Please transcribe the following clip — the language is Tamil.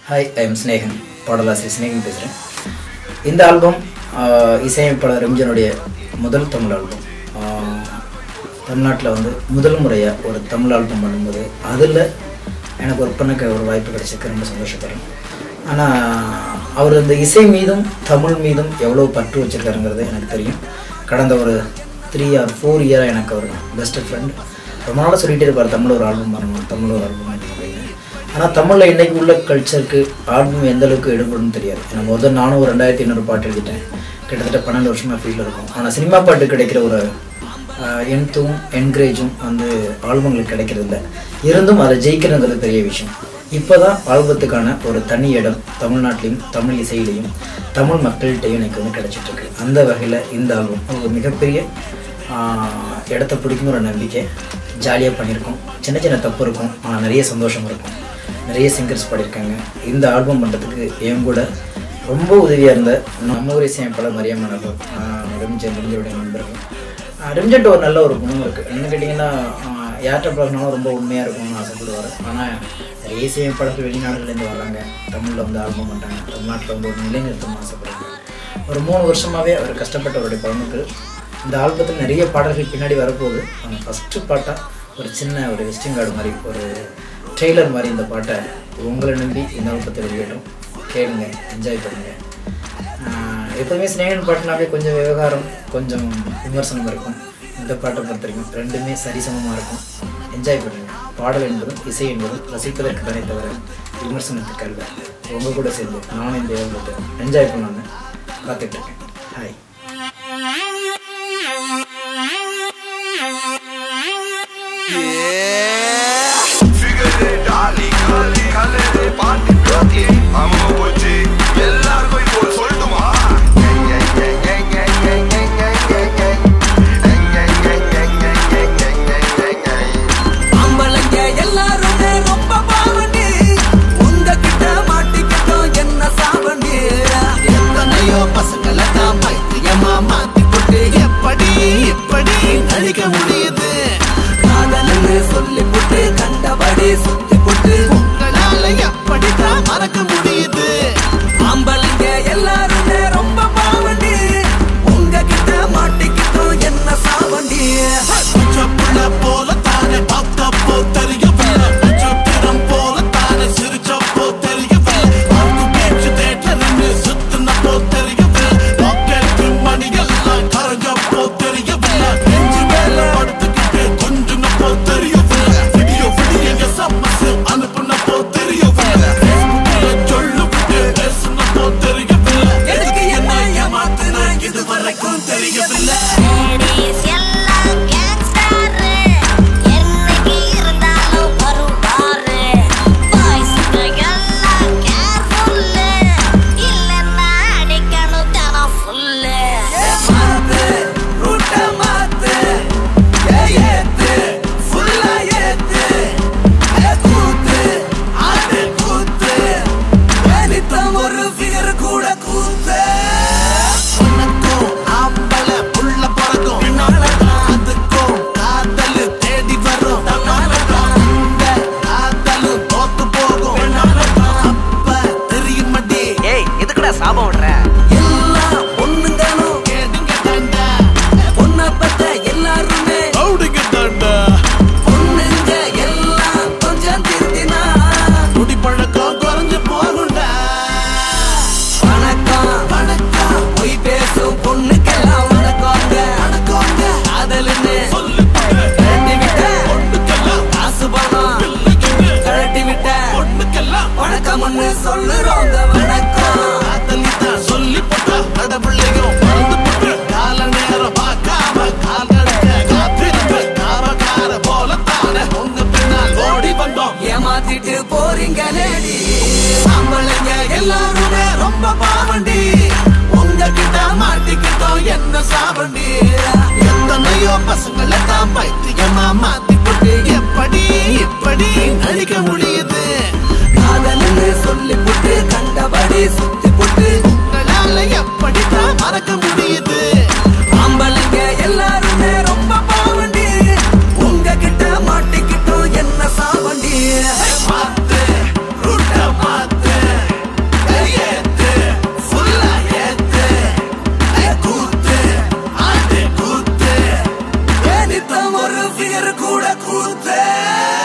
ஹாய் ஐ எம் ஸ்னேகன் பாடலாசிரியர் ஸ்னேகன் பேசுகிறேன் இந்த ஆல்பம் ஆஹ், இசையமைப்பாளர் ரம்ஜனுடைய முதல் தமிழ் ஆல்பம் தமிழ்நாட்டில் வந்து முதல் முறையாக ஒரு தமிழ் ஆல்பம் பண்ணும்போது அதில் எனக்கு ஒர்க் பண்ண ஒரு வாய்ப்பு கிடைச்சிருக்கு ரொம்ப சந்தோஷப்படுறேன் ஆனால் அவர் இந்த இசை மீதும் தமிழ் மீதும் எவ்வளோ பற்று வச்சிருக்காருங்கிறது எனக்கு தெரியும் கடந்த ஒரு த்ரீ ஆர் ஃபோர் இயராக எனக்கு அவர் பெஸ்ட் ஃப்ரெண்ட் ரொம்ப நாளாக சொல்லிகிட்டே இருப்பார் தமிழ் ஒரு ஆல்பம் பண்ணணும் தமிழ் ஒரு ஆல்பம் பண்ணணும் அப்படின்னு ஆனால் தமிழில் இன்றைக்கி உள்ள கல்ச்சருக்கு ஆல்பம் எந்த அளவுக்கு எடுபடும் தெரியாது ஏன்னா முதல் நானும் ஒரு ரெண்டாயிரத்தி ஐநூறு பாட்டு எழுதிட்டேன் கிட்டத்தட்ட பன்னெண்டு வருஷமாக ஃபீல்டில் இருக்கும் ஆனால் சினிமா பாட்டு கிடைக்கிற ஒரு என்த்தும் என்கரேஜும் வந்து ஆல்பங்களுக்கு கிடைக்கிறது இல்லை இருந்தும் அதை ஜெயிக்கிறதுங்கிறது பெரிய விஷயம் இப்போ தான் ஆல்பத்துக்கான ஒரு தனி இடம் தமிழ்நாட்டிலையும் தமிழ் இசையிலையும் தமிழ் மக்கள்கிட்டையும் எனக்கு வந்து கிடைச்சிட்டு இருக்கு அந்த வகையில் இந்த ஆல்பம் ஒரு மிகப்பெரிய ஆஹ், இடத்த பிடிக்குங்கிற நம்பிக்கை ஜாலியாக பண்ணியிருக்கோம் சின்ன சின்ன தப்பு இருக்கும் ஆனால் நிறைய சந்தோஷம் இருக்கும் நிறைய சிங்கர்ஸ் பாடியிருக்காங்க இந்த ஆல்பம் பண்ணுறதுக்கு என் கூட ரொம்ப உதவியாக இருந்த நம்ம ஊர் இசையமைப்பாளர் மரியாம நபர் ரம்ஜன் ரம்ஜனுடைய நண்பர்கள் ரிம்ஜென்ட் ஒரு நல்ல ஒரு குணம் இருக்குது என்ன கேட்டிங்கன்னா ஆஹ், யார்கிட்ட பழகினாலும் ரொம்ப உண்மையாக இருக்கணும்னு ஆசைப்படுவார் ஆனால் நிறைய இசையமைப்பாளர்கள் வெளிநாடுலேருந்து வராங்க தமிழில் வந்து ஆல்பம் பண்ணுறாங்க தமிழ்நாட்டில் வந்து ஒரு நிலைநிறுத்தம் ஆசைப்படுறாங்க ஒரு மூணு வருஷமாகவே அவர் கஷ்டப்பட்டவருடைய பலனுக்கு இந்த ஆல்பத்தில் நிறைய பாடல்கள் பின்னாடி வரப்போகுது ஆனால் ஃபஸ்ட்டு பாட்டாக ஒரு சின்ன ஒரு விசிட்டிங் கார்டு மாதிரி ஒரு ட்ரெய்லர் மாதிரி இந்த பாட்டை உங்களை நம்பி இந்த ஆல்பத்தை வெளியிடும் கேளுங்க என்ஜாய் பண்ணுங்கள் ஆஹ் எப்போதுமே ஸ்னேகன் பாட்டுனாவே கொஞ்சம் விவகாரம் கொஞ்சம் விமர்சனம் இருக்கும் இந்த பாட்டை பொறுத்த வரைக்கும் ரெண்டுமே சரிசமமாக இருக்கும் என்ஜாய் பண்ணுங்க பாடல் என்பதும் இசை என்பதும் ரசிப்பதற்கு தானே தவிர விமர்சனத்துக்கு அல்ல உங்கள் கூட சேர்ந்து நானும் இந்த ஏகத்தை என்ஜாய் பண்ணலான்னு காத்துட்ருக்கேன் ஹாய் Figure டாலி காலி கலரு பாட்டு பிராட்டி அம்மா போச்சு எல்லாருக்கும் இப்போ ஒரு சொல்லட்டுமா ஆம்பளைங்க எல்லாருமே ரொம்ப பாவண்டி உங்ககிட்ட மாட்டிக்கிட்டோம் என்ன சாவண்டி எத்தனையோ பசங்களை தான் பைத்தியமா மாத்தி போட்டு எப்படி எப்படி நடிக்க முடியுது காதலன்னு சொல்லி போட்டு கண்டபடி சுத்தி போட்டு உங்களால எப்படி தான் மறக்க முடியுது ஆம்பளைங்க எல்லாருமே ரொம்ப பாவண்டி உங்ககிட்ட மாட்டிக்கிட்டோம் என்ன சாவண்டி புள்ள போல தானே பார்த்தப்போ தெரியவில்லை நட்சத்திரம் போல தானே சிரிச்சப்போ தெரியவில்லை வாக்கு பேச்சு தேட்டரின்னு சுத்தினப்போ தெரியவில்லை பாக்கெட்டு மணியெல்லாம் கரைஞ்சப்போ தெரியவில்லை நெஞ்சு மேல படுத்துக்கிட்டு கொஞ்சினப்போ தெரியவில்லை விடியோ விடிய எஸ்எம்எஸ் அனுப்புனப்போ தெரியவில்லை Facebookல சொல்லு விட்டு பேசுனப்போ தெரியவில்லை எதுக்கு என்ன ஏமாத்துனா இது வரைக்கும் தெரியவில்லை Ladies எல்லாம் gangster. என்னைக்கு இருந்தாலும் வருவாரு. Boysங்க எல்லாம் careful. இல்லைன்னா அடிக்கணும் தினம் full. மாத்து ரூட்ட மாத்து ஏ ஏத்து ஃபுல்லா ஏத்து ஏ கூத்து ஆடு கூத்து நித்தம் ஒரு ஃபிகர் கூட கூத்து உனக்கும் ஆம்பள புள்ள பிறக்கும் பின்னாலதான் அதுக்கும் காதல் தேடி வரும் தன்னாலதான் இந்த காதலும் தோத்து போகும் பின்னாலதான் அப்ப தெரியுமடி ஏய் எதுக்குடா சாபம் விடுற எல்லாம் பொண்ணுங்களும் கேடுங்க தாண்டா பொண்ணை பத்த எல்லாருமே ரவுடிங்க தாண்டா பொண்ணுங்க எல்லாம் கொஞ்சம் திருத்தினா குடி பழக்கம் குறைஞ்சு போகும்டா வணக்கம் வணக்கம் பொய் பேசும் பொண்ணுக்கெல்லாம் வணக்கங்க வணக்கங்க காதலுன்னு சொல்லு கழட்டி விட்ட பொண்ணுக்கெல்லாம் காசு பணம் பிள்ளைக்குன்னு கழட்டி விட்ட பொண்ணுக்கெல்லாம் வணக்கம்னு சொல்லுறோங்க வணக்கம் காதலித்தான் சொல்லி போட்டா கடவுளையும் மறந்து போட்டு கால நேரம் பார்க்காம கால் நடக்க காத்திருந்த காவக்கார போலத்தானே உங்க பின்னால் ஓடி வந்தோம் ஏமாத்திட்டு போறீங்க லேடி ஆம்பளைங்க எல்லாருமே ரொம்ப பாவண்டி உங்ககிட்ட மாட்டிக்கிட்டோம் என்ன சாவண்டி எத்தனையோ பசங்களை தான் பைத்தியமா மாத்தி போட்டு எப்படி இப்படி நடிக்க முடியுது காதல்னு சொல்லி போட்டு கண்டபடி சுத்தி போட்டு உங்களால எப்படி தான் மறக்க முடியுது ஆம்பளைங்க எல்லாருமே ரொம்ப பாவண்டி உங்ககிட்ட மாட்டிக்கிட்டோம் என்ன சாவண்டி மாத்து ரூட்ட மாத்து கூட கூத்தே